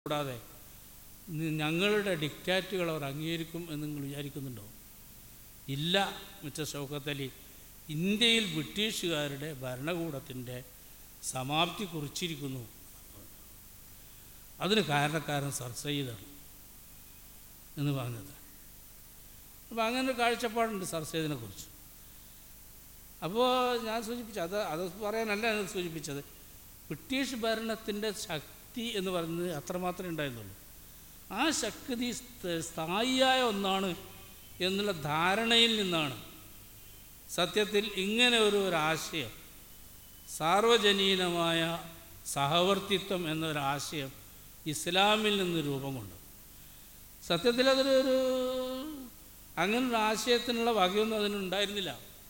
കൂടാതെ നി- ഞങ്ങളുടെ ഡിക്റ്റാറ്റുകൾ അവർ അംഗീകരിക്കും എന്ന് നിങ്ങൾ വിചാരിക്കുന്നുണ്ടോ ഇല്ല മിസ്റ്റർ ഷൗക്കത്ത് അലി ഇന്ത്യയിൽ ബ്രിട്ടീഷുകാരുടെ ഭരണകൂടത്തിൻ്റെ സമാപ്തി കുറിച്ചിരിക്കുന്നു അതിന് കാരണക്കാരൻ സർ സയ്യിദാണ് എന്ന് പറഞ്ഞത് അപ്പോൾ അങ്ങനെ ഒരു കാഴ്ചപ്പാടുണ്ട് സർ സയ്യിദിനെ കുറിച്ച് അപ്പോൾ ഞാൻ സൂചിപ്പിച്ചു അത് അത് പറയാനല്ല ഞാൻ സൂചിപ്പിച്ചത് ബ്രിട്ടീഷ് ഭരണത്തിൻ്റെ ശക്തി എന്ന് പറയുന്നത് അത്രമാത്രമേ ഉണ്ടായിരുന്നുള്ളൂ ആ ശക്തി സ്ഥ- സ്ഥായിയായ ഒന്നാണ് എന്നുള്ള ധാരണയിൽ നിന്നാണ് സത്യത്തിൽ ഇങ്ങനെ ഒരു ഒരു ആശയം സാർവജനീനമായ സഹവർത്തിത്വം എന്നൊരാശയം ഇസ്ലാമിൽ നിന്ന് രൂപം കൊണ്ടു സത്യത്തിൽ അതൊരു ഒരു അങ്ങനൊരു ആശയത്തിനുള്ള വകയൊന്നും അതിനുണ്ടായിരുന്നില്ല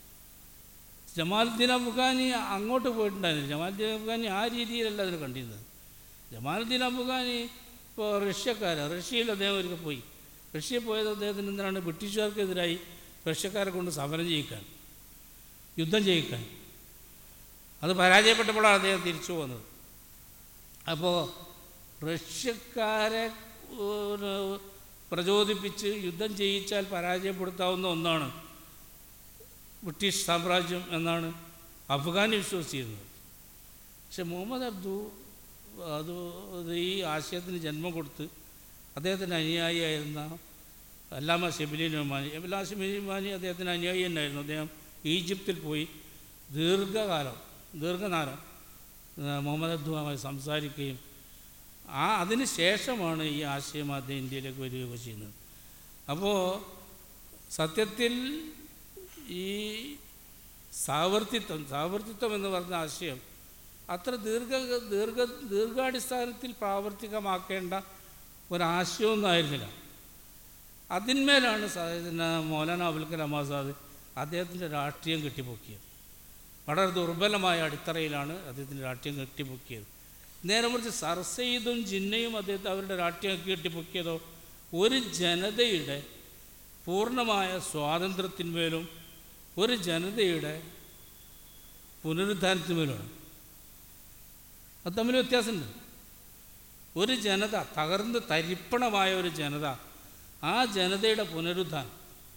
ജമാലുദ്ദീൻ അഫ്ഗാനി അങ്ങോട്ട് പോയിട്ടുണ്ടായിരുന്നില്ല ജമാലുദ്ദീൻ അഫ്ഗാനി ആ രീതിയിലല്ല അതിന് കണ്ടിരുന്നത് ജമാലുദ്ദീൻ അഫ്ഗാനി ഇപ്പോൾ റഷ്യക്കാർ റഷ്യയിൽ അദ്ദേഹം ഒരിക്കൽ പോയി റഷ്യ പോയത് അദ്ദേഹത്തിന് എന്തിനാണ് ബ്രിട്ടീഷുകാർക്കെതിരായി റഷ്യക്കാരെ കൊണ്ട് സമരം ചെയ്യിക്കാൻ യുദ്ധം ചെയ്യിക്കാൻ അത് പരാജയപ്പെട്ടപ്പോഴാണ് അദ്ദേഹം തിരിച്ചു പോകുന്നത് അപ്പോൾ റഷ്യക്കാരെ ഒരു പ്രചോദിപ്പിച്ച് യുദ്ധം ചെയ്യിച്ചാൽ പരാജയപ്പെടുത്താവുന്ന ഒന്നാണ് ബ്രിട്ടീഷ് സാമ്രാജ്യം എന്നാണ് അഫ്ഗാനി വിശ്വസിച്ചിരുന്നത് പക്ഷെ മുഹമ്മദ് അബ്ദു അത് അത് ഈ ആശയത്തിന് ജന്മം കൊടുത്ത് അദ്ദേഹത്തിൻ്റെ അനുയായിയായിരുന്ന അല്ലാമ ഷെബിലി നുമാനി അല്ലാ ഷെബിലി നുമാനി അദ്ദേഹത്തിൻ്റെ അനുയായി തന്നെയായിരുന്നു അദ്ദേഹം ഈജിപ്തിൽ പോയി ദീർഘകാലം ദീർഘനാലം ആ, മുഹമ്മദ് അബ്ദുമായി സംസാരിക്കുകയും ആ അതിന് ശേഷമാണ് ഈ ആശയം അദ്ദേഹം ഇന്ത്യയിലേക്ക് വരികയൊക്കെ ചെയ്യുന്നത് അപ്പോൾ സത്യത്തിൽ ഈ സാവർത്തിത്വം സാവർത്തിത്വം എന്ന് പറഞ്ഞ ആശയം അത്ര ദീർഘ ദീർഘ ദീർഘാടിസ്ഥാനത്തിൽ പ്രാവർത്തികമാക്കേണ്ട ഒരാശയമൊന്നും ആയിരുന്നില്ല അതിന്മേലാണ് സാധാരണ മൗലാന അബുൽ കലാം ആസാദ് അദ്ദേഹത്തിൻ്റെ രാഷ്ട്രീയം കെട്ടിപ്പൊക്കിയത് വളരെ ദുർബലമായ അടിത്തറയിലാണ് അദ്ദേഹത്തിൻ്റെ രാഷ്ട്രീയം കെട്ടിപ്പൊക്കിയത് നേരെ മറിച്ച് സർ സെയ്ദും ജിന്നയും അദ്ദേഹത്തെ അവരുടെ രാഷ്ട്രീയം കെട്ടിപ്പൊക്കിയതോ ഒരു ജനതയുടെ പൂർണ്ണമായ സ്വാതന്ത്ര്യത്തിന്മേലും ഒരു ജനതയുടെ പുനരുദ്ധാനത്തിന്മേലുമാണ് അത് തമ്മിൽ വ്യത്യാസമുണ്ട് ഒരു ജനത തകർന്ന് തരിപ്പണമായ ഒരു ജനത ആ ജനതയുടെ പുനരുദ്ധാനം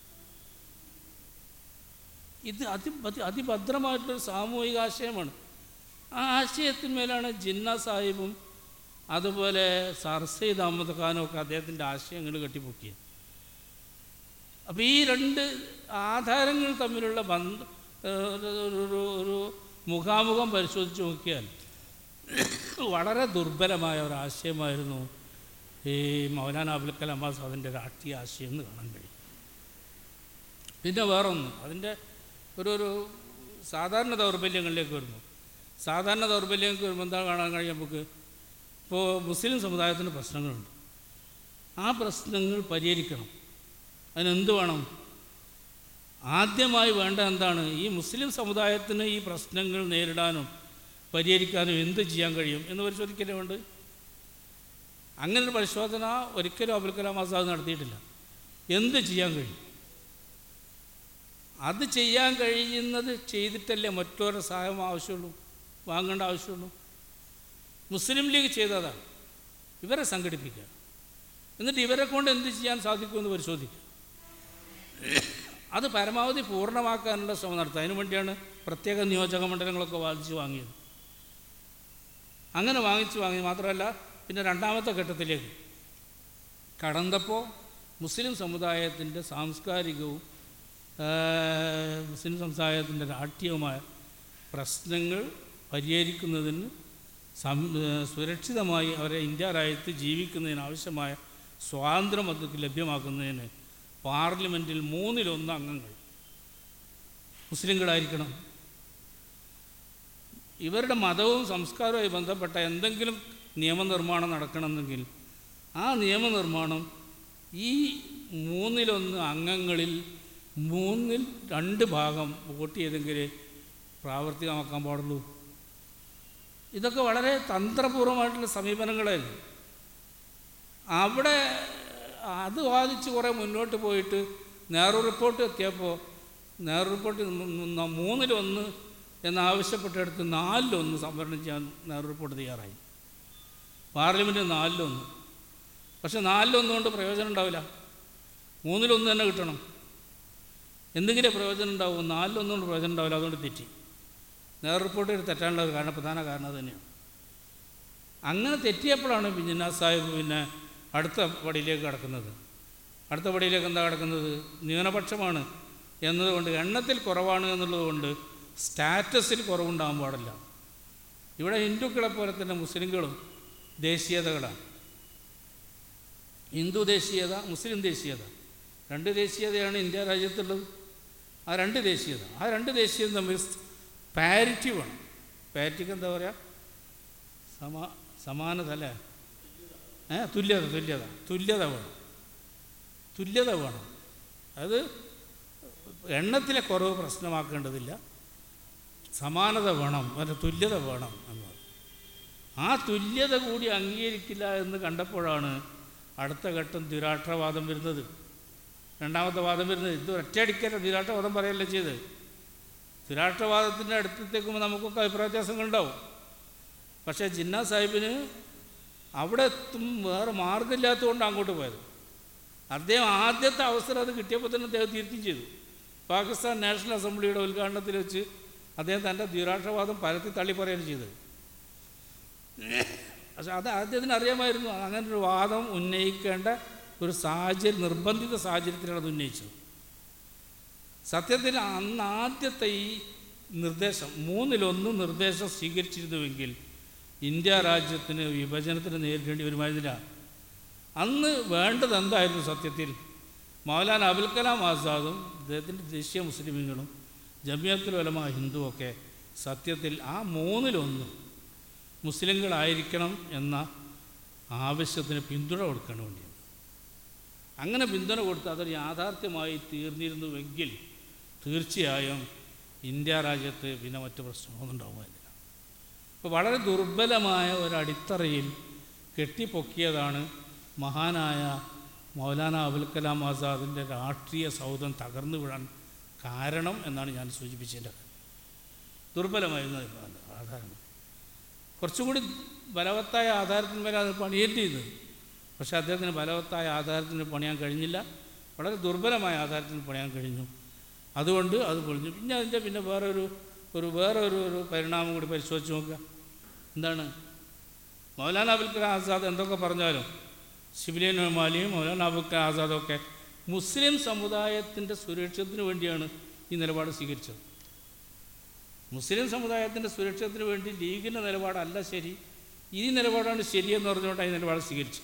ഇത് അതി അതി അതിഭദ്രമായിട്ടുള്ളൊരു സാമൂഹിക ആശയമാണ് ആ ആശയത്തിന്മേലാണ് ജിന്ന സാഹിബും അതുപോലെ സർ സെയ്ദ് അഹമ്മദ് ഖാനും ഒക്കെ അദ്ദേഹത്തിൻ്റെ ആശയങ്ങൾ കെട്ടിപ്പൊക്കിയത് അപ്പോൾ ഈ രണ്ട് ആധാരങ്ങൾ തമ്മിലുള്ള ബന്ധ ഒരു ഒരു ഒരു മുഖാമുഖം പരിശോധിച്ച് നോക്കിയാൽ വളരെ ദുർബലമായ ഒരു ആശയമായിരുന്നു ഈ മൗലാന അബുൽ കലാം ആസാദിൻ്റെ രാഷ്ട്രീയ ആശയം എന്ന് കാണാൻ കഴിയും പിന്നെ വേറൊന്ന് അതിൻ്റെ ഒരു ഒരു സാധാരണ ദൗർബല്യങ്ങളിലേക്ക് വരുന്നു സാധാരണ ദൗർബല്യങ്ങൾക്ക് വരുമ്പോൾ എന്താ കാണാൻ കഴിയും നമുക്ക് ഇപ്പോൾ മുസ്ലിം സമുദായത്തിന് പ്രശ്നങ്ങളുണ്ട് ആ പ്രശ്നങ്ങൾ പരിഹരിക്കണം അതിനെന്ത് വേണം ആദ്യമായി വേണ്ട എന്താണ് ഈ മുസ്ലിം സമുദായത്തിന് ഈ പ്രശ്നങ്ങൾ നേരിടാനും പരിഹരിക്കാനും എന്ത് ചെയ്യാൻ കഴിയും എന്ന് പരിശോധിക്കലേ വേണ്ട അങ്ങനെ ഒരു പരിശോധന ഒരിക്കലും അബുൽ കലാം ആസാദ് നടത്തിയിട്ടില്ല എന്ത് ചെയ്യാൻ കഴിയും അത് ചെയ്യാൻ കഴിയുന്നത് ചെയ്തിട്ടല്ലേ മറ്റൊരു സഹായം ആവശ്യമുള്ളൂ വാങ്ങേണ്ട ആവശ്യമുള്ളൂ മുസ്ലിം ലീഗ് ചെയ്തതാണ് ഇവരെ സംഘടിപ്പിക്കുക എന്നിട്ട് ഇവരെ കൊണ്ട് എന്ത് ചെയ്യാൻ സാധിക്കുമെന്ന് പരിശോധിക്കുക അത് പരമാവധി പൂർണ്ണമാക്കാനുള്ള ശ്രമം നടത്തുക അതിനു വേണ്ടിയാണ് പ്രത്യേക നിയോജക മണ്ഡലങ്ങളൊക്കെ വാങ്ങിച്ച് വാങ്ങിയത് അങ്ങനെ വാങ്ങിച്ച് വാങ്ങി മാത്രമല്ല പിന്നെ രണ്ടാമത്തെ ഘട്ടത്തിലേക്ക് കടന്നപ്പോൾ മുസ്ലിം സമുദായത്തിൻ്റെ സാംസ്കാരികവും ആ, മുസ്ലിം സമുദായത്തിൻ്റെ രാഷ്ട്രീയവുമായ പ്രശ്നങ്ങൾ പരിഹരിക്കുന്നതിന് സം ആ, സുരക്ഷിതമായി അവരെ ഇന്ത്യ രാജ്യത്ത് ജീവിക്കുന്നതിന് ആവശ്യമായ സ്വാതന്ത്ര്യം അവർക്ക് ലഭ്യമാക്കുന്നതിന് പാർലമെൻറ്റിൽ മൂന്നിലൊന്ന് അംഗങ്ങൾ മുസ്ലിങ്ങളായിരിക്കണം ഇവരുടെ മതവും സംസ്കാരവുമായി ബന്ധപ്പെട്ട എന്തെങ്കിലും നിയമനിർമ്മാണം നടക്കണമെങ്കിൽ ആ നിയമനിർമ്മാണം ഈ മൂന്നിലൊന്ന് അംഗങ്ങളിൽ മൂന്നിൽ രണ്ട് ഭാഗം വോട്ട് ചെയ്തെങ്കിലേ പ്രാവർത്തികമാക്കാൻ പാടുള്ളൂ ഇതൊക്കെ വളരെ തന്ത്രപൂർവമായിട്ടുള്ള സമീപനങ്ങളായിരുന്നു അവിടെ അത് വാദിച്ച് കുറേ മുന്നോട്ട് പോയിട്ട് നെഹ്റു റിപ്പോർട്ട് എത്തിയപ്പോൾ നെഹ്റു റിപ്പോർട്ട് മൂന്നിലൊന്ന് എന്നാവശ്യപ്പെട്ടെടുത്ത് നാലിലൊന്ന് സംവരണം ചെയ്യാൻ നെഹ്റു റിപ്പോർട്ട് തയ്യാറായി പാർലമെൻറ്റ് നാലിലൊന്ന് പക്ഷെ നാലിലൊന്നും കൊണ്ട് പ്രയോജനം ഉണ്ടാവില്ല മൂന്നിലൊന്ന് തന്നെ കിട്ടണം എന്തെങ്കിലും പ്രയോജനം ഉണ്ടാവും നാലിലൊന്നും കൊണ്ട് പ്രയോജനം ഉണ്ടാവില്ല അതുകൊണ്ട് തെറ്റി നേർ റിപ്പോർട്ട് ചെയ്ത് തെറ്റാനുള്ള ഒരു കാരണം പ്രധാന കാരണം അത് തന്നെയാണ് അങ്ങനെ തെറ്റിയപ്പോഴാണ് പിന്നെ സാഹിബ് പിന്നെ അടുത്ത പടിയിലേക്ക് കടക്കുന്നത് അടുത്ത പടിയിലേക്ക് എന്താ കിടക്കുന്നത് ന്യൂനപക്ഷമാണ് എന്നതുകൊണ്ട് എണ്ണത്തിൽ കുറവാണ് എന്നുള്ളത് കൊണ്ട് സ്റ്റാറ്റസിൽ കുറവുണ്ടാകാൻ പാടില്ല ഇവിടെ ഹിന്ദുക്കളെ പോലെ തന്നെ മുസ്ലിങ്ങളും ദേശീയതകളാണ് ഹിന്ദു ദേശീയത മുസ്ലിം ദേശീയത രണ്ട് ദേശീയതയാണ് ഇന്ത്യ രാജ്യത്തുള്ളത് ആ രണ്ട് ദേശീയത ആ രണ്ട് ദേശീയത തമ്മിൽ പാരിറ്റി വേണം പാരിറ്റിക്ക് എന്താ പറയുക സമാ സമാനത അല്ലേ ഏ തുല്യത തുല്യത തുല്യത വേണം തുല്യത വേണം അത് എണ്ണത്തിലെ കുറവ് പ്രശ്നമാക്കേണ്ടതില്ല സമാനത വേണം അതിൻ്റെ തുല്യത വേണം എന്നത് ആ തുല്യത കൂടി അംഗീകരിക്കില്ല എന്ന് കണ്ടപ്പോഴാണ് അടുത്ത ഘട്ടം ദുരാഷ്ട്രവാദം വരുന്നത് രണ്ടാമത്തെ വാദം വരുന്നത് ഇത് ഒറ്റയടിക്കല്ല ദുരാഷ്ട്രവാദം പറയല്ലേ ചെയ്ത് ദുരാഷ്ട്രവാദത്തിൻ്റെ അടുത്തെത്തേക്കുമ്പോൾ നമുക്കൊക്കെ അഭിപ്രായ വ്യത്യാസങ്ങളുണ്ടാവും പക്ഷേ ജിന്ന സാഹിബിന് അവിടെ എത്തും വേറെ മാർഗമില്ലാത്തതുകൊണ്ട് അങ്ങോട്ട് പോയത് അദ്ദേഹം ആദ്യത്തെ അവസരം അത് കിട്ടിയപ്പോൾ തന്നെ അദ്ദേഹം തീർച്ചയും ചെയ്തു പാകിസ്ഥാൻ നാഷണൽ അസംബ്ലിയുടെ ഉദ്ഘാടനത്തിൽ വെച്ച് അദ്ദേഹം തൻ്റെ ദ്വിരാഷ്ട്രവാദം പരത്തി തള്ളി പറയുകയാണ് ചെയ്തത് പക്ഷെ അത് അദ്ദേഹത്തിന് അറിയാമായിരുന്നു അങ്ങനെ ഒരു വാദം ഉന്നയിക്കേണ്ട ഒരു സാഹചര്യം നിർബന്ധിത സാഹചര്യത്തിലാണ് അത് ഉന്നയിച്ചത് സത്യത്തിൽ അന്ന് ആദ്യത്തെ ഈ നിർദ്ദേശം മൂന്നിലൊന്ന് നിർദ്ദേശം സ്വീകരിച്ചിരുന്നുവെങ്കിൽ ഇന്ത്യ രാജ്യത്തിന് വിഭജനത്തിന് നേരിടേണ്ടി വരുമായിരുന്നില്ല അന്ന് വേണ്ടത് എന്തായിരുന്നു സത്യത്തിൽ മൗലാന അബുൽ കലാം ആസാദും അദ്ദേഹത്തിൻ്റെ ദേശീയ മുസ്ലിമുകളും ജമിയത്തുൽ ഉലമ ഹിന്ദുവൊക്കെ സത്യത്തിൽ ആ മൂന്നിലൊന്ന് മുസ്ലിങ്ങളായിരിക്കണം എന്ന ആവശ്യത്തിന് പിന്തുണ കൊടുക്കാൻ വേണ്ടിയാണ് അങ്ങനെ പിന്തുണ കൊടുത്ത് അതൊരു യാഥാർത്ഥ്യമായി തീർന്നിരുന്നുവെങ്കിൽ തീർച്ചയായും ഇന്ത്യ രാജ്യത്ത് പിന്നെ മറ്റു പ്രശ്നമൊന്നും ഉണ്ടാവുമായിരുന്നില്ല അപ്പോൾ വളരെ ദുർബലമായ ഒരു അടിത്തറയിൽ കെട്ടിപ്പൊക്കിയതാണ് മഹാനായ മൗലാന അബുൽ കലാം ആസാദിൻ്റെ രാഷ്ട്രീയ സൗധം തകർന്നു വീഴാൻ കാരണം എന്നാണ് ഞാൻ സൂചിപ്പിച്ചതിൻ്റെ ദുർബലമായിരുന്നു അതിൻ്റെ ആധാരം കുറച്ചും കൂടി ബലവത്തായ ആധാരത്തിന്മേലെ അത് പണിയേണ്ടി ചെയ്തത് പക്ഷേ അദ്ദേഹത്തിന് ബലവത്തായ ആധാരത്തിന് പണിയാൻ കഴിഞ്ഞില്ല വളരെ ദുർബലമായ ആധാരത്തിന് പണിയാൻ കഴിഞ്ഞു അതുകൊണ്ട് അത് പൊളിഞ്ഞു പിന്നെ അതിൻ്റെ പിന്നെ വേറൊരു ഒരു വേറെ ഒരു ഒരു പരിണാമം കൂടി പരിശോധിച്ച് നോക്കുക എന്താണ് മൗലാന അബുൽ കലാം ആസാദ് എന്തൊക്കെ പറഞ്ഞാലും ശിബിലിയൻ മാലിയും മൗലാന അബുൽ കലാം ആസാദൊക്കെ മുസ്ലിം സമുദായത്തിൻ്റെ സുരക്ഷത്തിന് വേണ്ടിയാണ് ഈ നിലപാട് സ്വീകരിച്ചത് മുസ്ലിം സമുദായത്തിൻ്റെ സുരക്ഷത്തിന് വേണ്ടി ലീഗിൻ്റെ നിലപാടല്ല ശരി ഈ നിലപാടാണ് ശരിയെന്ന് പറഞ്ഞുകൊണ്ട് ഈ നിലപാട് സ്വീകരിച്ചു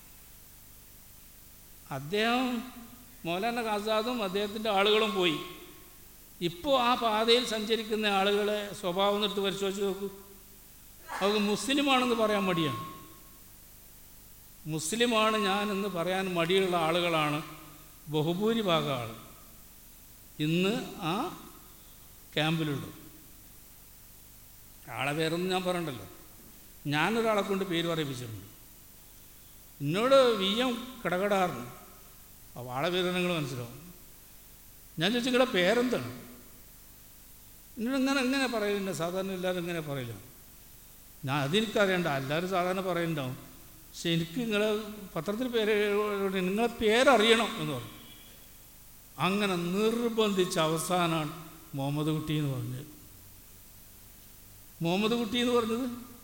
അദ്ദേഹം മൗലാന ആസാദും അദ്ദേഹത്തിൻ്റെ ആളുകളും പോയി ഇപ്പോൾ ആ പാതയിൽ സഞ്ചരിക്കുന്ന ആളുകളെ സ്വഭാവം എടുത്ത് പരിശോധിച്ച് നോക്കൂ അവർക്ക് മുസ്ലിമാണെന്ന് പറയാൻ മടിയാണ് മുസ്ലിമാണ് ഞാനെന്ന് പറയാൻ മടിയുള്ള ആളുകളാണ് ബഹുഭൂരിഭാഗം ആൾ ഇന്ന് ആ ക്യാമ്പിലുള്ളത് ആളെ പേരൊന്നും ഞാൻ പറയണ്ടല്ലോ ഞാനൊരാളെ കൊണ്ട് പേര് പറയിപ്പിച്ചിട്ടുണ്ട് എന്നോട് വി എം കിടകടാറുണ്ട് അപ്പോൾ ആളെ പേര് നിങ്ങൾ മനസ്സിലാവും ഞാൻ ചോദിച്ചു നിങ്ങളുടെ പേരെന്താണ് എന്നോട് ഇങ്ങനെ എങ്ങനെ പറയില്ല സാധാരണ എല്ലാവരും ഇങ്ങനെ പറയില്ല ഞാൻ അതെനിക്കറിയണ്ട എല്ലാവരും സാധാരണ പറയുന്നുണ്ടാവും പക്ഷെ എനിക്ക് നിങ്ങളെ പത്രത്തിൽ പേര് നിങ്ങളെ പേരറിയണം എന്ന് പറഞ്ഞു അങ്ങനെ നിർബന്ധിച്ച അവസാനമാണ് മുഹമ്മദ് കുട്ടി എന്ന് പറഞ്ഞത് മുഹമ്മദ് കുട്ടി എന്ന് പറഞ്ഞത്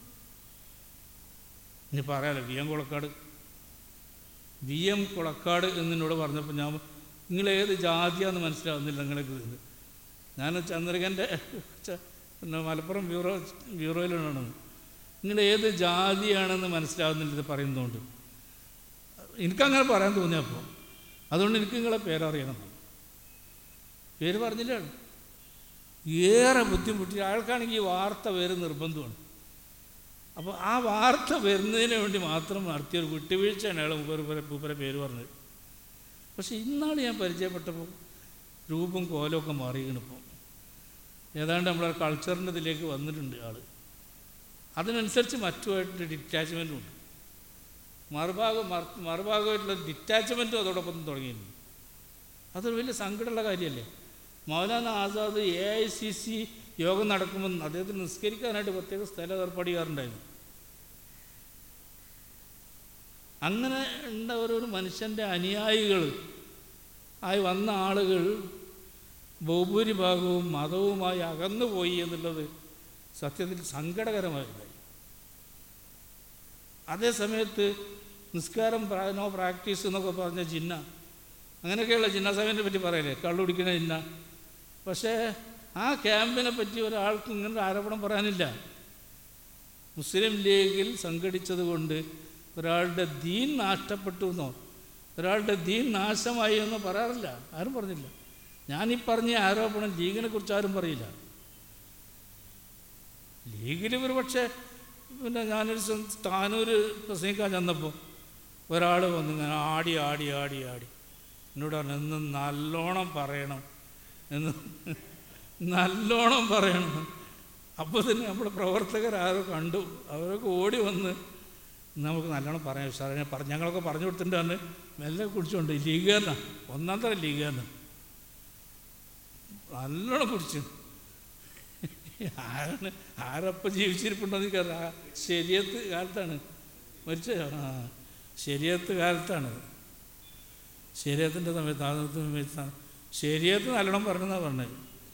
ഇനി പറയാലോ V M Kulakkad V M Kulakkad എന്നോട് പറഞ്ഞപ്പോൾ ഞാൻ നിങ്ങൾ ഏത് ജാതിയാന്ന് മനസ്സിലാവുന്നില്ല നിങ്ങൾക്ക് ഇത് ഞാൻ ചന്ദ്രകൻ്റെ പിന്നെ മലപ്പുറം ബ്യൂറോ ബ്യൂറോയിലാണ് നിങ്ങൾ ഏത് ജാതിയാണെന്ന് മനസ്സിലാവുന്നില്ല ഇത് പറയുന്നതുകൊണ്ട് എനിക്കങ്ങനെ പറയാൻ തോന്നിയപ്പോൾ അതുകൊണ്ട് എനിക്ക് നിങ്ങളെ പേരറിയണം പേര് പറഞ്ഞില്ലാണ് ഏറെ ബുദ്ധിമുട്ടി അയാൾക്കാണെങ്കിൽ ഈ വാർത്ത പേര് നിർബന്ധമാണ് അപ്പോൾ ആ വാർത്ത വരുന്നതിന് വേണ്ടി മാത്രം നടത്തിയൊരു വിട്ടുവീഴ്ചയാണ് അയാൾ മൂപ്പര് മൂപ്പരെ പേര് പറഞ്ഞത് പക്ഷേ ഇന്നാൾ ഞാൻ പരിചയപ്പെട്ടപ്പോൾ രൂപം കോലമൊക്കെ മാറിയിരിക്കണിപ്പോൾ ഏതാണ്ട് നമ്മളെ കൾച്ചറിൻ്റെ ഇതിലേക്ക് വന്നിട്ടുണ്ട് ആൾ അതിനനുസരിച്ച് മറ്റുമായിട്ട് ഡിറ്റാച്ച്മെൻറ്റും ഉണ്ട് മറുഭാഗം മറു- മറുഭാഗമായിട്ടുള്ള ഡിറ്റാച്ച്മെൻറ്റും അതോടൊപ്പം തുടങ്ങിയിട്ടുണ്ട് അതൊരു വലിയ സങ്കടമുള്ള കാര്യമല്ലേ Maulana Azad A I C C യോഗം നടക്കുമ്പോൾ അദ്ദേഹത്തിന് നിസ്കരിക്കാനായിട്ട് പ്രത്യേക സ്ഥലം ഏർപ്പാട് ചെയ്യാറുണ്ടായിരുന്നു അങ്ങനെ ഉണ്ട ഒരു ഒരു മനുഷ്യൻ്റെ അനുയായികൾ ആയി വന്ന ആളുകൾ ബഹുഭൂരിഭാഗവും മതവുമായി അകന്നുപോയി എന്നുള്ളത് സത്യത്തിൽ സങ്കടകരമായിരുന്നു അതേ സമയത്ത് നിസ്കാരം പ്രാ- നോ പ്രാക്ടീസ് എന്നൊക്കെ പറഞ്ഞ ജിന്ന അങ്ങനെയൊക്കെയുള്ള ജിന്ന സമയത്തെ പറ്റി പറയലേ കള്ളു കുടിക്കുന്ന ജിന്ന പക്ഷേ ആ ക്യാമ്പിനെ പറ്റി ഒരാൾക്കും ഇങ്ങനെ ആരോപണം പറയാനില്ല മുസ്ലിം ലീഗിൽ സംഘടിച്ചത് കൊണ്ട് ഒരാളുടെ ദീൻ നഷ്ടപ്പെട്ടു എന്നോ ഒരാളുടെ ദീൻ നാശമായി എന്നോ പറയാറില്ല ആരും പറഞ്ഞില്ല ഞാനീ പറഞ്ഞ ആരോപണം ലീഗിനെ കുറിച്ച് ആരും പറയില്ല ലീഗിൽ ഒരു പക്ഷേ പിന്നെ ഞാനൊരു ദിവസം താനൂർ പ്രസംഗിക്കാൻ ചെന്നപ്പോൾ ഒരാൾ വന്ന് ഇങ്ങനെ ആടി ആടി ആടി ആടി എന്നോട് പറഞ്ഞു എന്ന് നല്ലോണം പറയണം എന്ന് നല്ലോണം പറയണം അപ്പോൾ തന്നെ നമ്മുടെ പ്രവർത്തകരാരോ കണ്ടു അവരൊക്കെ ഓടി വന്ന് നമുക്ക് നല്ലോണം പറയാം സാറേ പറഞ്ഞു ഞങ്ങളൊക്കെ പറഞ്ഞു കൊടുത്തിട്ടാണ് മെല്ലെ കുടിച്ചുകൊണ്ട് ലീഗുകാരനാണ് ഒന്നാം തരം ലീഗുകാരനാണ് നല്ലോണം കുടിച്ചു ആരാണ് ആരപ്പം ജീവിച്ചിരിപ്പുണ്ടോ എനിക്കറിയാം ആ ശരിയത്ത് കാലത്താണ് മരിച്ച ആ ശരിയത്ത് കാലത്താണ് ശരിയത്തിൻ്റെ സമയത്ത് ആ സമയത്താണ് ശരിയത്ത് നല്ലോണം പറഞ്ഞെന്നാണ് പറഞ്ഞത്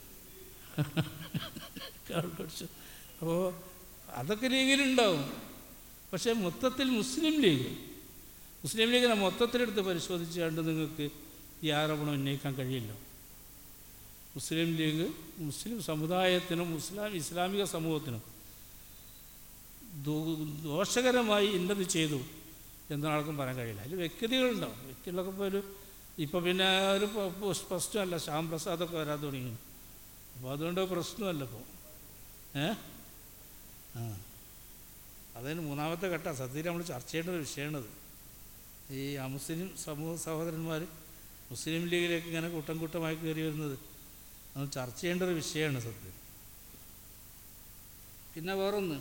കണ്ടുപിടിച്ചു അപ്പോൾ അതൊക്കെ ലീഗിലുണ്ടാവും പക്ഷേ മൊത്തത്തിൽ മുസ്ലിം ലീഗ് മുസ്ലിം ലീഗിനെ മൊത്തത്തിലെടുത്ത് പരിശോധിച്ച് കണ്ട് നിങ്ങൾക്ക് ഈ ആരോപണം ഉന്നയിക്കാൻ കഴിയില്ല മുസ്ലിം ലീഗ് മുസ്ലിം സമുദായത്തിനും മുസ്ലാം ഇസ്ലാമിക സമൂഹത്തിനും ദോ- ദോഷകരമായി ഇന്നത് ചെയ്തു എന്നൊരാൾക്കും പറയാൻ കഴിയില്ല അതിൽ വ്യക്തികളുണ്ടാവും വ്യക്തികളൊക്കെ ഇപ്പോൾ ഒരു ഇപ്പോൾ പിന്നെ ഒരു പ- പ- പ്രശ്നമല്ല ശ്യാം പ്രസാദൊക്കെ വരാൻ തുടങ്ങി അപ്പോൾ അതുകൊണ്ട് പ്രശ്നമല്ല ഇപ്പോൾ ഏ ആ അതിന് മൂന്നാമത്തെ ഘട്ട സത്യത്തിൽ നമ്മൾ ചർച്ച ചെയ്യേണ്ട ഒരു വിഷയമാണത് ഈ അമുസ്ലിം സമൂഹ സഹോദരന്മാർ മുസ്ലിം ലീഗിലേക്ക് ഇങ്ങനെ കൂട്ടം കൂട്ടമായി കയറി വരുന്നത് അത് ചർച്ച ചെയ്യേണ്ട ഒരു വിഷയമാണ് സത്യം പിന്നെ വേറൊന്ന്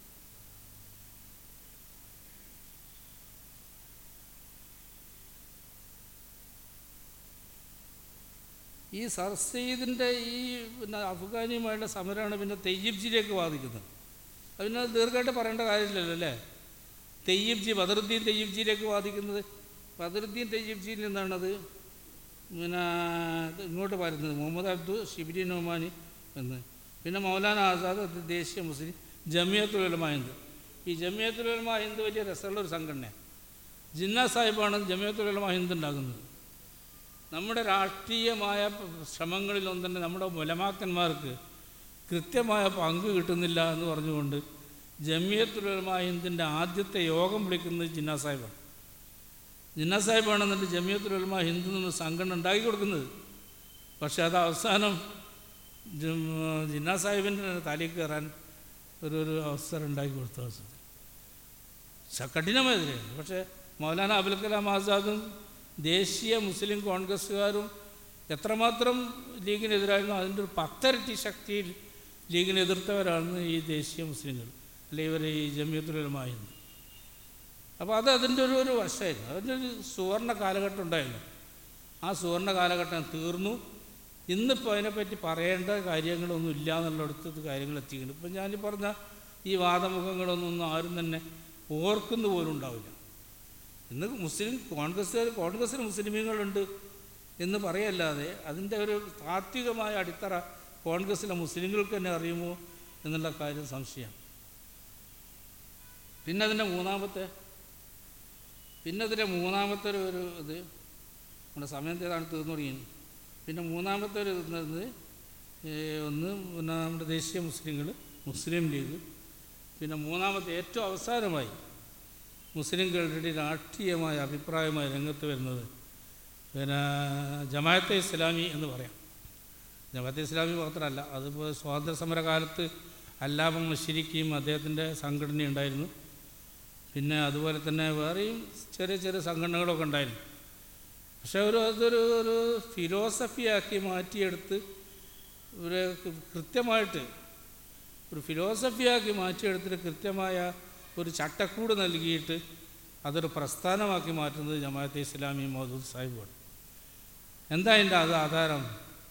ഈ സർ സെയ്ദിൻ്റെ ഈ പിന്നെ അഫ്ഗാനിയുമായുള്ള സമരമാണ് പിന്നെ തെയ്യബ്ജിയിലേക്ക് ബാധിക്കുന്നത് അത് പിന്നെ ദീർഘമായിട്ട് പറയേണ്ട കാര്യമില്ലല്ലോ അല്ലേ തെയ്യബ്ജി ബദറുദ്ദീൻ തെയ്യബ്ജിയിലേക്ക് ബാധിക്കുന്നത് ബദറുദ്ദീൻ തെയ്യബ്ജിയിൽ നിന്നാണത് പിന്നെ ഇത് ഇങ്ങോട്ട് വരുന്നത് മുഹമ്മദ് അബ്ദു ഷിബിരി നൊമാനി എന്ന് പിന്നെ മൗലാന ആസാദ് അത് ദേശീയ മുസ്ലിം ജമിയത്തുൽ ഉലമ ഹിന്ദ് ഈ ജമിയത്തുൽ ഉലമ ഹിന്ദ് വലിയ രസമുള്ള ഒരു സംഘടനയാണ് ജിന്ന സാഹിബാണ് ജമിയത്തുൽ ഉലമ ഹിന്ദ് ഉണ്ടാക്കുന്നത് നമ്മുടെ രാഷ്ട്രീയമായ ശ്രമങ്ങളിലൊന്നും തന്നെ നമ്മുടെ മുലമാക്കന്മാർക്ക് കൃത്യമായ പങ്ക് കിട്ടുന്നില്ല എന്ന് പറഞ്ഞുകൊണ്ട് ജമിയത്തുൽ ഉലമ ഹിന്ദിൻ്റെ ആദ്യത്തെ യോഗം വിളിക്കുന്നത് ജിന്ന സാഹിബാണ് ജിന്ന സാഹിബാണ് എന്നിട്ട് ജമിയത്തുൽ ഉലമ ഹിന്ദു നിന്ന് സംഘടന ഉണ്ടാക്കി കൊടുക്കുന്നത് പക്ഷേ അത് അവസാനം ജം- ജിന്ന സാഹിബിൻ്റെ തലയിൽ കയറാൻ ഒരു ഒരു അവസരം ഉണ്ടാക്കി കൊടുത്ത അവസരം സ- കഠിനമായതിനായിരുന്നു പക്ഷേ മൗലാന അബുൽ കലാം ആസാദും ദേശീയ മുസ്ലിം കോൺഗ്രസ്സുകാരും എത്രമാത്രം ലീഗിനെതിരായിരുന്നു അതിൻ്റെ ഒരു പത്തരട്ടി ശക്തിയിൽ ലീഗിനെ എതിർത്തവരാണ് ഈ ദേശീയ മുസ്ലിങ്ങൾ അല്ലെ ഇവർ ഈ ജമിയത്തുലമായിരുന്നു അപ്പോൾ അത് അതിൻ്റെ ഒരു ഒരു വശമായിരുന്നു അതിൻ്റെ ഒരു സുവർണ കാലഘട്ടം ഉണ്ടായിരുന്നു ആ സുവർണ കാലഘട്ടം തീർന്നു ഇന്നിപ്പോൾ അതിനെപ്പറ്റി പറയേണ്ട കാര്യങ്ങളൊന്നും ഇല്ല എന്നുള്ളിടത്ത് കാര്യങ്ങൾ എത്തിക്കുന്നു ഇപ്പം ഞാൻ പറഞ്ഞ ഈ വാദമുഖങ്ങളൊന്നും ഒന്നും ആരും തന്നെ ഓർക്കുന്നു പോലും ഉണ്ടാവില്ല ഇന്ന് മുസ്ലിം കോൺഗ്രസ് കോൺഗ്രസ്സിന് മുസ്ലിമീങ്ങളുണ്ട് എന്ന് പറയല്ലാതെ അതിൻ്റെ ഒരു താത്വികമായ അടിത്തറ കോൺഗ്രസ്സിലെ മുസ്ലിങ്ങൾക്ക് തന്നെ അറിയുമോ എന്നുള്ള കാര്യം സംശയമാണ് പിന്നെ അതിൻ്റെ മൂന്നാമത്തെ പിന്നെ അതിൻ്റെ മൂന്നാമത്തെ ഒരു ഒരു ഇത് നമ്മുടെ സമയം ഏതാണ് തീർന്നു തുടങ്ങി പിന്നെ മൂന്നാമത്തെ ഒരു ഇത് എന്നത് ഏ, ഒന്ന് പിന്നെ നമ്മുടെ ദേശീയ മുസ്ലിങ്ങൾ മുസ്ലിം ലീഗ് പിന്നെ മൂന്നാമത്തെ ഏറ്റവും അവസാനമായി മുസ്ലിങ്ങളുടെ രാഷ്ട്രീയമായ അഭിപ്രായമായി രംഗത്ത് വരുന്നത് പിന്നെ ജമാഅത്തെ ഇസ്ലാമി എന്ന് പറയാം ജമാഅത്തെ ഇസ്ലാമി മാത്രമല്ല അതിപ്പോൾ സ്വാതന്ത്ര്യ സമര കാലത്ത് അല്ലാമ മഷിരിക്കും അദ്ദേഹത്തിൻ്റെ സംഘടന ഉണ്ടായിരുന്നു പിന്നെ അതുപോലെ തന്നെ വേറെയും ചെറിയ ചെറിയ സംഘടനകളൊക്കെ ഉണ്ടായിരുന്നു പക്ഷേ ഒരു അതൊരു ഒരു ഫിലോസഫിയാക്കി മാറ്റിയെടുത്ത് ഒരു കൃത്യമായിട്ട് ഒരു ഫിലോസഫിയാക്കി മാറ്റിയെടുത്തിട്ട് കൃത്യമായ ഒരു ചട്ടക്കൂട് നൽകിയിട്ട് അതൊരു പ്രസ്ഥാനമാക്കി മാറ്റുന്നത് ജമാഅത്തെ ഇസ്ലാമി മൗദൂദ് സാഹിബാണ് എന്താ അതിൻ്റെ അത് ആധാരം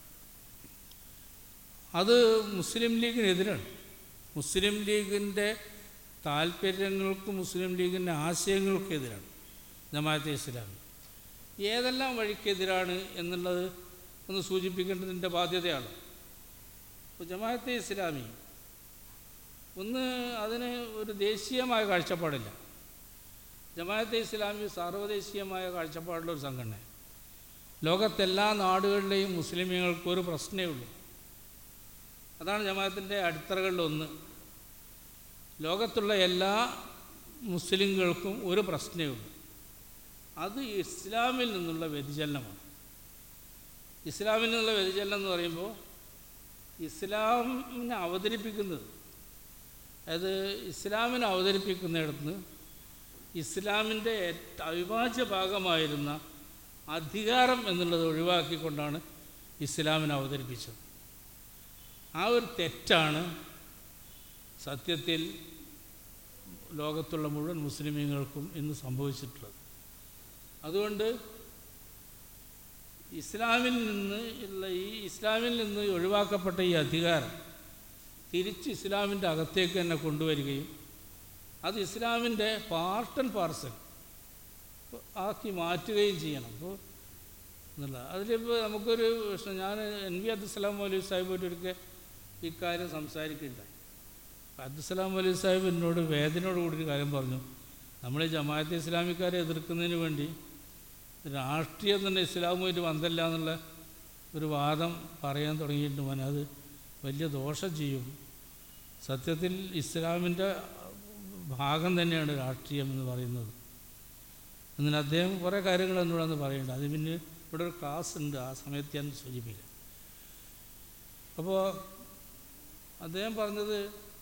അത് മുസ്ലിം ലീഗിനെതിരാണ് മുസ്ലിം ലീഗിൻ്റെ താല്പര്യങ്ങൾക്കും മുസ്ലിം ലീഗിൻ്റെ ആശയങ്ങൾക്കും എതിരാണ് ജമാഅത്തെ ഇസ്ലാമി ഏതെല്ലാം വഴിക്കെതിരാണ് എന്നുള്ളത് ഒന്ന് സൂചിപ്പിക്കേണ്ടതിൻ്റെ ബാധ്യതയാണ് അപ്പോൾ ജമാഅത്തെ ഇസ്ലാമി ഒന്ന് അതിന് ഒരു ദേശീയമായ കാഴ്ചപ്പാടില്ല ജമാഅത്തെ ഇസ്ലാമി സാർവദേശീയമായ കാഴ്ചപ്പാടുള്ള ഒരു സംഘടന ലോകത്തെല്ലാ നാടുകളിലെയും മുസ്ലിമീങ്ങൾക്ക് ഒരു പ്രശ്നമേ ഉള്ളൂ അതാണ് ജമാഅത്തിൻ്റെ അടിത്തറകളിലൊന്ന് ലോകത്തുള്ള എല്ലാ മുസ്ലിങ്ങൾക്കും ഒരു പ്രശ്നമേ ഉള്ളൂ അത് ഇസ്ലാമിൽ നിന്നുള്ള വ്യതിചലനമാണ് ഇസ്ലാമിൽ നിന്നുള്ള വ്യതിചലനം എന്ന് പറയുമ്പോൾ ഇസ്ലാമിനെ അവതരിപ്പിക്കുന്നത് അത് ഇസ്ലാമിനെ അവതരിപ്പിക്കുന്നിടത്ത് ഇസ്ലാമിൻ്റെ ഏറ്റ- അവിഭാജ്യ ഭാഗമായിരുന്ന അധികാരം എന്നുള്ളത് ഒഴിവാക്കിക്കൊണ്ടാണ് ഇസ്ലാമിനെ അവതരിപ്പിച്ചത് ആ ഒരു തെറ്റാണ് സത്യത്തിൽ ലോകത്തുള്ള മുഴുവൻ മുസ്ലിമീങ്ങൾക്കും ഇന്ന് സംഭവിച്ചിട്ടുള്ളത് അതുകൊണ്ട് ഇസ്ലാമിൽ നിന്ന് ഉള്ള ഈ ഇസ്ലാമിൽ നിന്ന് ഒഴിവാക്കപ്പെട്ട ഈ അധികാരം തിരിച്ച് ഇസ്ലാമിൻ്റെ അകത്തേക്ക് തന്നെ കൊണ്ടുവരികയും അത് ഇസ്ലാമിൻ്റെ പാർട്ട് ആൻഡ് പാർസൽ ആക്കി മാറ്റുകയും ചെയ്യണം അപ്പോൾ എന്നുള്ള അതിലിപ്പോൾ നമുക്കൊരു പ്രശ്നം ഞാൻ എൻ വി അബ്ദുസലാം മൗലവി സാഹിബോട്ട് ഒരിക്കൽ ഇക്കാര്യം സംസാരിക്കുകയുണ്ടായി അപ്പോൾ അബ്ദുസലാം മൗലവി സാഹിബ് എന്നോട് വേദനയോട് കൂടി ഒരു കാര്യം പറഞ്ഞു നമ്മൾ ഈ ജമാഅത്തെ ഇസ്ലാമിക്കാരെ എതിർക്കുന്നതിന് വേണ്ടി രാഷ്ട്രീയം തന്നെ ഇസ്ലാമുമായിട്ട് ബന്ധമില്ല എന്നുള്ള ഒരു വാദം പറയാൻ തുടങ്ങിയിട്ട് മോനെ അത് വലിയ ദോഷം ചെയ്യും സത്യത്തിൽ ഇസ്ലാമിൻ്റെ ഭാഗം തന്നെയാണ് രാഷ്ട്രീയം എന്ന് പറയുന്നത് എന്നാൽ അദ്ദേഹം കുറേ കാര്യങ്ങൾ എന്നോടന്ന് പറയുന്നുണ്ട് അത് പിന്നെ ഇവിടെ ഒരു ക്ലാസ് ഉണ്ട് ആ സമയത്ത് ഞാൻ സൂചിപ്പിക്കാം അപ്പോൾ അദ്ദേഹം പറഞ്ഞത്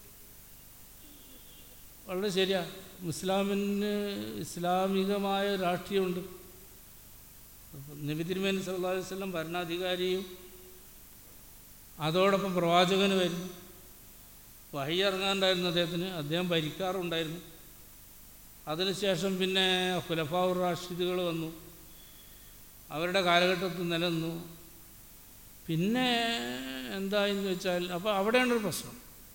വളരെ ശരിയാ ഇസ്ലാമിന് ഇസ്ലാമികമായ രാഷ്ട്രീയമുണ്ട് നബി തിരുമേനി സല്ലല്ലാഹു അലൈഹി വസല്ലം ഭരണാധികാരിയും അതോടൊപ്പം പ്രവാചകനുമായിരുന്നു വഹി ഇറങ്ങാനുണ്ടായിരുന്നു അദ്ദേഹത്തിന് അദ്ദേഹം ഭരിക്കാറുണ്ടായിരുന്നു അതിനുശേഷം പിന്നെ ഖുലഫാവുർ റാഷിദുകൾ വന്നു അവരുടെ കാലഘട്ടത്തിൽ നിലനിന്നു പിന്നെ എന്തായെന്ന് വെച്ചാൽ അപ്പോൾ അവിടെയാണ് ഒരു പ്രശ്നം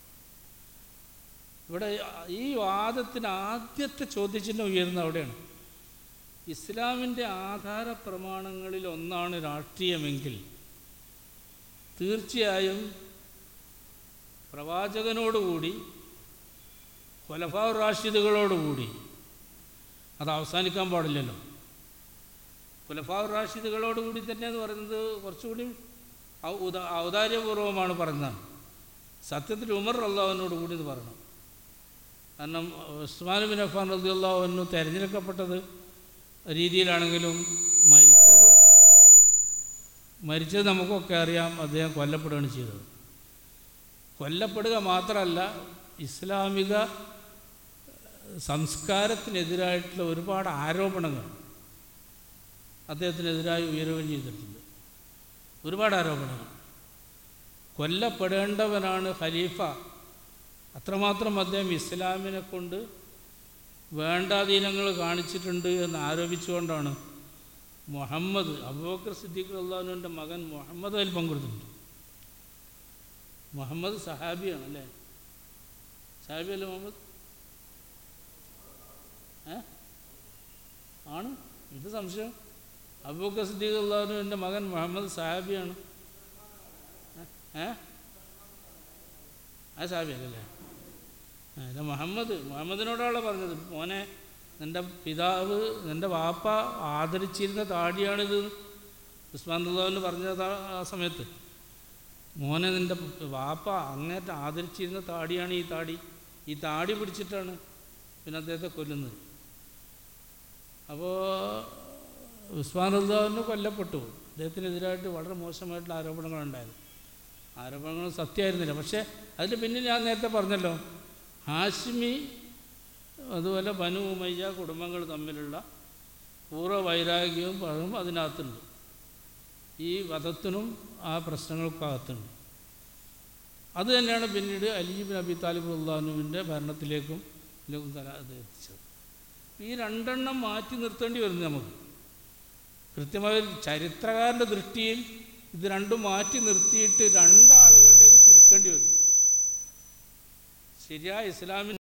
ഇവിടെ ഈ വാദത്തിന് ആദ്യത്തെ ചോദ്യചിഹ്നം ഉയരുന്ന അവിടെയാണ് ഇസ്ലാമിൻ്റെ ആധാര പ്രമാണങ്ങളിൽ ഒന്നാണ് രാഷ്ട്രീയമെങ്കിൽ തീർച്ചയായും പ്രവാചകനോടുകൂടി ഖുലഫാ റാഷിദുകളോടുകൂടി അത് അവസാനിക്കാൻ പാടില്ലല്ലോ ഖുലഫാ റാഷിദുകളോടുകൂടി തന്നെ എന്ന് പറയുന്നത് കുറച്ചുകൂടി ഔ- ഉദാ- ഔദാര്യപൂർവമാണ് പറയുന്നത് സത്യത്തിൽ ഉമർ അള്ളാഹുവിനോട് കൂടി എന്ന് പറയണം കാരണം ഉസ്മാൻ ബിൻ അഫാൻ റതി അള്ളാഹുവിനു തിരഞ്ഞെടുക്കപ്പെട്ടത് രീതിയിലാണെങ്കിലും മരിച്ചത് മരിച്ചത് നമുക്കൊക്കെ അറിയാം അദ്ദേഹം കൊല്ലപ്പെടുകയാണ് ചെയ്തത് കൊല്ലപ്പെടുക മാത്രമല്ല ഇസ്ലാമിക സംസ്കാരത്തിനെതിരായിട്ടുള്ള ഒരുപാട് ആരോപണങ്ങൾ അദ്ദേഹത്തിനെതിരായി ഉയരുകയും ചെയ്തിട്ടുണ്ട് ഒരുപാട് ആരോപണങ്ങൾ കൊല്ലപ്പെടേണ്ടവനാണ് ഖലീഫ അത്രമാത്രം അദ്ദേഹം ഇസ്ലാമിനെ കൊണ്ട് വേണ്ടാധീനങ്ങൾ കാണിച്ചിട്ടുണ്ട് എന്ന് ആരോപിച്ചുകൊണ്ടാണ് മുഹമ്മദ് അബൂബക്കർ സിദ്ദീഖ് അള്ളാഹുവിൻ്റെ മകൻ മുഹമ്മദ് അതിൽ പങ്കെടുത്തിട്ടുണ്ട് മുഹമ്മദ് സഹാബിയാണ് അല്ലേ സഹാബി അല്ലേ മുഹമ്മദ് ഏ ആണ് ഇത് സംശയം അബൂബക്കർ സിദ്ദീഖ് അള്ളാഹുവിൻ്റെ മകൻ മുഹമ്മദ് സഹാബിയാണ് ഏ ആ സഹാബി അല്ലല്ലേ ആ, ഇത് മുഹമ്മദ് മുഹമ്മദിനോടാണ് പറഞ്ഞത് മോനെ നിൻ്റെ പിതാവ് നിൻ്റെ വാപ്പ ആദരിച്ചിരുന്ന താടിയാണിത് ഉസ്മാൻ ദുല്ലാവിന് പറഞ്ഞത് ആ- ആ സമയത്ത് മോനെ നിൻ്റെ വാപ്പ അങ്ങേറ്റം ആദരിച്ചിരുന്ന താടിയാണ് ഈ താടി ഈ താടി പിടിച്ചിട്ടാണ് പിന്നെ അദ്ദേഹത്തെ കൊല്ലുന്നത് അപ്പോൾ ഉസ്മാൻ ഉദ്ദാവിന് കൊല്ലപ്പെട്ടു അദ്ദേഹത്തിനെതിരായിട്ട് വളരെ മോശമായിട്ടുള്ള ആരോപണങ്ങളുണ്ടായിരുന്നു ആരോപണങ്ങൾ സത്യമായിരുന്നില്ല പക്ഷേ അതിന് പിന്നിൽ ഞാൻ നേരത്തെ പറഞ്ഞല്ലോ ഹാഷിമി അതുപോലെ ബനു ഉമയ്യ കുടുംബങ്ങൾ തമ്മിലുള്ള പൂർവ്വ വൈരാഗ്യവും പഴവും അതിനകത്തുണ്ട് ഈ വധത്തിനും ആ പ്രശ്നങ്ങൾക്കകത്തുണ്ട് അത് തന്നെയാണ് പിന്നീട് അലീബിൻ അബി താലിബ് അള്ളാഹുവിൻ്റെ ഭരണത്തിലേക്കും ഇതിലേക്കും തല അത് എത്തിച്ചത് ഈ രണ്ടെണ്ണം മാറ്റി നിർത്തേണ്ടി വരുന്നു നമുക്ക് കൃത്യമായ ഒരു ചരിത്രകാരൻ്റെ ദൃഷ്ടിയിൽ ഇത് രണ്ടും മാറ്റി നിർത്തിയിട്ട് രണ്ടാളുകളിലേക്ക് ചുരുക്കേണ്ടി വരും ശരിയായ ഇസ്ലാമിൻ